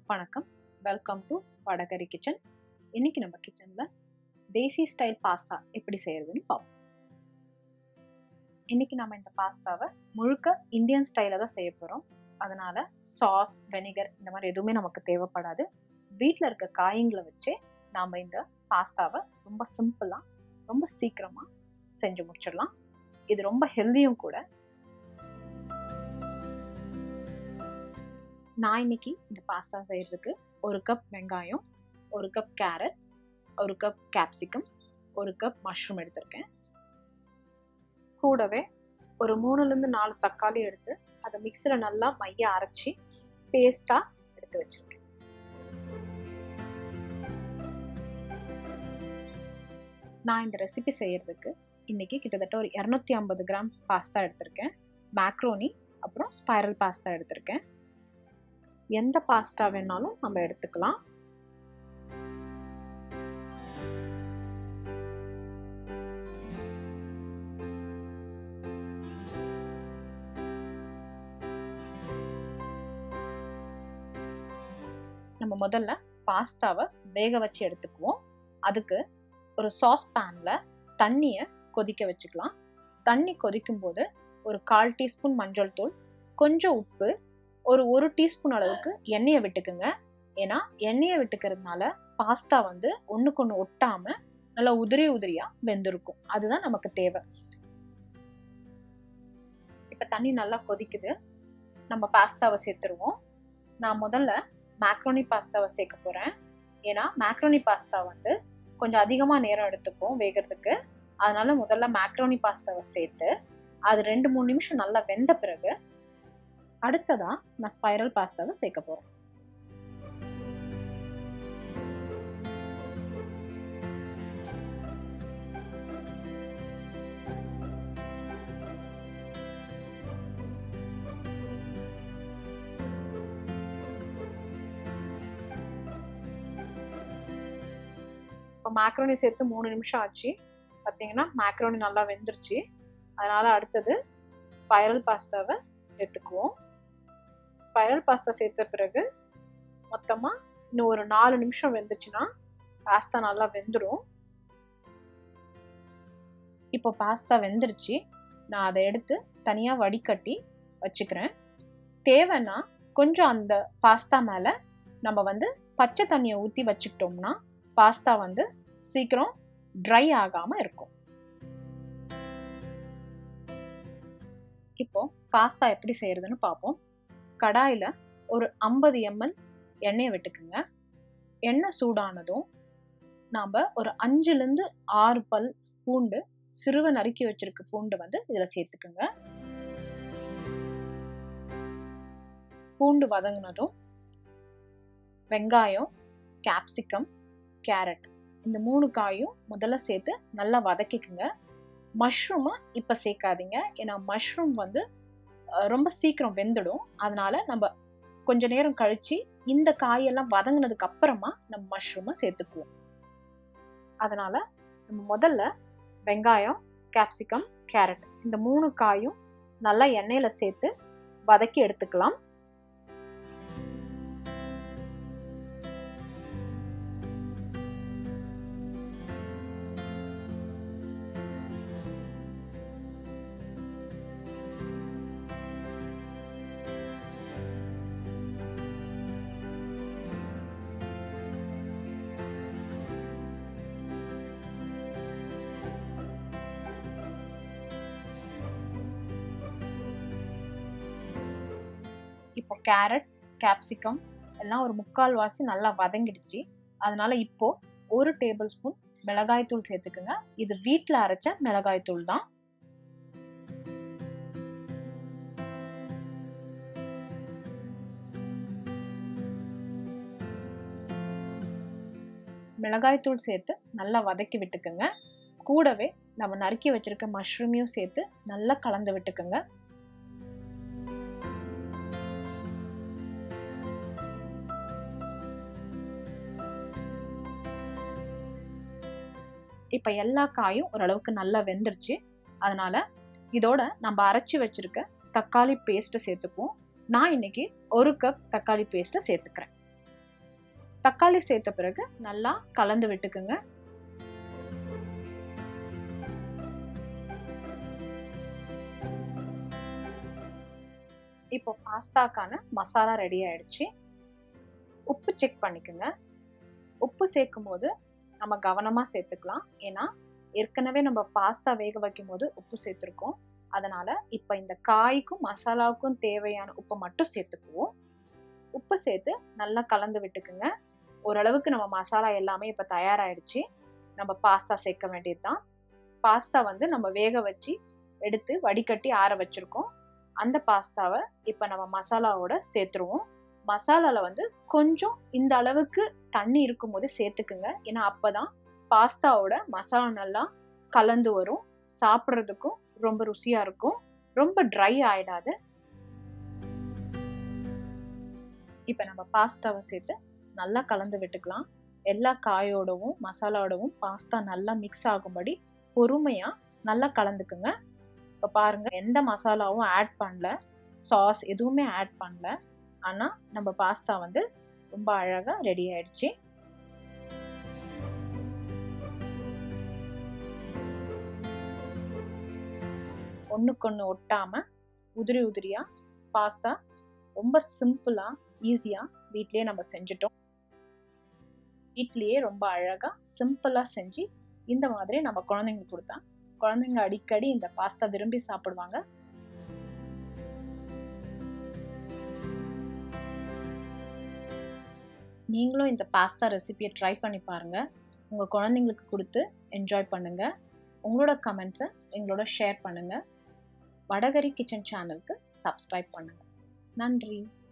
வணக்கம் welcome to vada curry kitchen இன்னைக்கு நம்ம கிச்சனில் தேசி ஸ்டைல் பாஸ்தா எப்படி செய்யறதுன்னு பார்ப்போம் இன்னைக்கு நம்ம இந்த பாஸ்தாவை முழுக்க இந்தியன் ஸ்டைலில் தான் செய்ய போகிறோம் அதனால சாஸ் வெனிகர் இந்த மாதிரி எதுவுமே நமக்கு தேவைப்படாது வீட்டில் இருக்க காய்களை வச்சே நாம் இந்த பாஸ்தாவை ரொம்ப சிம்பிளாக ரொம்ப சீக்கிரமாக செஞ்சு முடிச்சிடலாம் இது ரொம்ப ஹெல்தியும் கூட நான் இன்னைக்கு இந்த பாஸ்தா செய்கிறதுக்கு ஒரு கப் வெங்காயம் ஒரு கப் கேரட் ஒரு கப் கேப்சிகம் ஒரு கப் மஷ்ரூம் எடுத்திருக்கேன் கூடவே ஒரு மூணுலேருந்து நாலு தக்காளி எடுத்து அதை மிக்சியில் நல்லா மைய அரைச்சி பேஸ்ட்டாக எடுத்து வச்சுருக்கேன் நான் இந்த ரெசிபி செய்கிறதுக்கு இன்றைக்கி கிட்டத்தட்ட ஒரு இரநூத்தி ஐம்பது கிராம் பாஸ்தா எடுத்திருக்கேன் மேக்ரோனி அப்புறம் ஸ்பைரல் பாஸ்தா எடுத்திருக்கேன் எந்த பாஸ்தா வேணாலும் நம்ம எடுத்துக்கலாம் நம்ம முதல்ல பாஸ்தாவை வேக வச்சு எடுத்துக்குவோம் அதுக்கு ஒரு சாஸ் பேனில் தண்ணியை கொதிக்க வச்சுக்கலாம் தண்ணி கொதிக்கும் போது ஒரு கால் டீஸ்பூன் மஞ்சள் தூள் கொஞ்சம் உப்பு ஒரு ஒரு டீஸ்பூன் அளவுக்கு எண்ணெயை விட்டுக்குங்க ஏன்னா எண்ணெயை விட்டுக்கிறதுனால பாஸ்தா வந்து ஒன்றுக்கு ஒன்று ஒட்டாமல் நல்லா உதிரி உதிரியாக வெந்திருக்கும் அதுதான் நமக்கு தேவை இப்போ தண்ணி நல்லா கொதிக்குது நம்ம பாஸ்தாவை சேர்த்துருவோம் நான் முதல்ல மேக்ரோனி பாஸ்தாவை சேர்க்க போகிறேன் ஏன்னா மேக்ரோனி பாஸ்தா வந்து கொஞ்சம் அதிகமாக நேரம் எடுத்துக்கும் வேகிறதுக்கு அதனால முதல்ல மேக்ரோனி பாஸ்தாவை சேர்த்து அது ரெண்டு மூணு நிமிஷம் நல்லா வெந்த பிறகு அடுத்ததா நான் ஸ்பைரல் பாஸ்தாவை சேர்க்க போகிறேன் இப்போ மேக்ரோனி சேர்த்து மூணு நிமிஷம் ஆச்சு பார்த்தீங்கன்னா மேக்ரோனி நல்லா வெந்துருச்சு அதனால் அடுத்தது ஸ்பைரல் பாஸ்தாவை சேர்த்துக்குவோம் ஸ்பைரல் பாஸ்தா சேர்த்த பிறகு மொத்தமாக இன்னும் ஒரு நாலு நிமிஷம் வெந்துச்சுன்னா பாஸ்தா நல்லா வெந்துடும் இப்போ பாஸ்தா வெந்துருச்சு நான் அதை எடுத்து தனியாக வடிகட்டி வச்சுக்கிறேன் தேவைன்னா கொஞ்சம் அந்த பாஸ்தா மேலே நம்ம வந்து பச்சை தண்ணியை ஊற்றி வச்சுக்கிட்டோம்னா பாஸ்தா வந்து சீக்கிரம் ட்ரை ஆகாமல் இருக்கும் இப்போ பாஸ்தா எப்படி செய்யறதுன்னு பார்ப்போம் கடாயில் ஒரு ஐம்பது எம்எல் எண்ணெயை விட்டுக்குங்க எண்ணெய் சூடானதும் நாம் ஒரு அஞ்சுலேருந்து ஆறு பல் பூண்டு சிறுவை நறுக்கி வச்சிருக்க பூண்டு வந்து இதில் சேர்த்துக்குங்க பூண்டு வதங்கினதும் வெங்காயம் கேப்சிகம் கேரட் இந்த மூணு காயும் முதல்ல சேர்த்து நல்லா வதக்கிக்குங்க மஷ்ரூமை இப்போ சேர்க்காதீங்க ஏன்னா மஷ்ரூம் வந்து ரொம்ப சீக்கிரம் வெந்துடும் அதனால நம்ம கொஞ்ச நேரம் கழித்து இந்த காயெல்லாம் வதங்கினதுக்கு அப்புறமா நம்ம மஷ்ரூமை சேர்த்துக்குவோம் அதனால் நம்ம முதல்ல வெங்காயம் கேப்சிகம் கேரட் இந்த மூணு காயும் நல்லா எண்ணெயில் சேர்த்து வதக்கி எடுத்துக்கலாம் இப்போ கேரட் கேப்சிகம் எல்லாம் ஒரு முக்கால் வாசி நல்லா வதங்கிடுச்சு அதனால இப்போ ஒரு டேபிள் ஸ்பூன் மிளகாய் தூள் சேர்த்துக்குங்க இது வீட்டில் அரைச்ச மிளகாய் தூள் தான் மிளகாய் தூள் சேர்த்து நல்லா வதக்கி விட்டுக்குங்க கூடவே நம்ம நறுக்கி வச்சிருக்க மஷ்ரூமையும் சேர்த்து நல்லா கலந்து விட்டுக்குங்க இப்போ எல்லா காயும் ஓரளவுக்கு நல்லா வெந்துருச்சு அதனால இதோட நம்ம அரைச்சி வச்சிருக்க தக்காளி பேஸ்ட்டை சேர்த்துக்குவோம் நான் இன்னைக்கு ஒரு கப் தக்காளி பேஸ்ட்டை சேர்த்துக்கிறேன் தக்காளி சேர்த்த பிறகு நல்லா கலந்து விட்டுக்குங்க இப்போ பாஸ்தாக்கான மசாலா ரெடி ஆயிடுச்சு உப்பு செக் பண்ணிக்கோங்க உப்பு சேர்க்கும் போது நம்ம கவனமாக சேர்த்துக்கலாம் ஏன்னா ஏற்கனவே நம்ம பாஸ்தா வேக வைக்கும் போது உப்பு சேர்த்துருக்கோம் அதனால் இப்போ இந்த காய்க்கும் மசாலாவுக்கும் தேவையான உப்பை மட்டும் சேர்த்துக்குவோம் உப்பு சேர்த்து நல்லா கலந்து விட்டுக்குங்க ஓரளவுக்கு நம்ம மசாலா எல்லாமே இப்போ தயாராகிடுச்சு நம்ம பாஸ்தா சேர்க்க வேண்டியது தான் பாஸ்தா வந்து நம்ம வேக வச்சு எடுத்து வடிகட்டி ஆற வச்சுருக்கோம் அந்த பாஸ்தாவை இப்போ நம்ம மசாலாவோட சேர்த்துருவோம் மசாலாவில் வந்து கொஞ்சம் இந்த அளவுக்கு தண்ணி இருக்கும் போது சேர்த்துக்குங்க ஏன்னா அப்போ தான் பாஸ்தாவோட மசாலா நல்லா கலந்து வரும் சாப்பிட்றதுக்கும் ரொம்ப ருசியாக இருக்கும் ரொம்ப ட்ரை ஆகிடாது இப்போ நம்ம பாஸ்தாவை சேர்த்து நல்லா கலந்து விட்டுக்கலாம் எல்லா காயோடவும் மசாலாவோடவும் பாஸ்தா நல்லா மிக்ஸ் ஆகும்படி பொறுமையாக நல்லா கலந்துக்குங்க இப்போ பாருங்கள் எந்த மசாலாவும் ஆட் பண்ணல சாஸ் எதுவுமே ஆட் பண்ணல ஆனால் நம்ம பாஸ்தா வந்து ரொம்ப அழகாக ரெடி ஆயிடுச்சு ஒன்றுக்கொன்று ஒட்டாமல் உதிரி உதிரியாக பாஸ்தா ரொம்ப சிம்பிளாக ஈஸியாக வீட்லேயே நம்ம செஞ்சிட்டோம் வீட்லேயே ரொம்ப அழகாக சிம்பிளாக செஞ்சு இந்த மாதிரி நம்ம குழந்தைங்களுக்கு கொடுத்தா குழந்தைங்க அடிக்கடி இந்த பாஸ்தா விரும்பி சாப்பிடுவாங்க நீங்களும் இந்த பாஸ்தா ரெசிபியை ட்ரை பண்ணி பாருங்கள் உங்கள் குழந்தைங்களுக்கு கொடுத்து என்ஜாய் பண்ணுங்கள் உங்களோட கமெண்ட்ஸை எங்களோட ஷேர் பண்ணுங்கள் வடகரி கிச்சன் சேனலுக்கு சப்ஸ்கிரைப் பண்ணுங்கள் நன்றி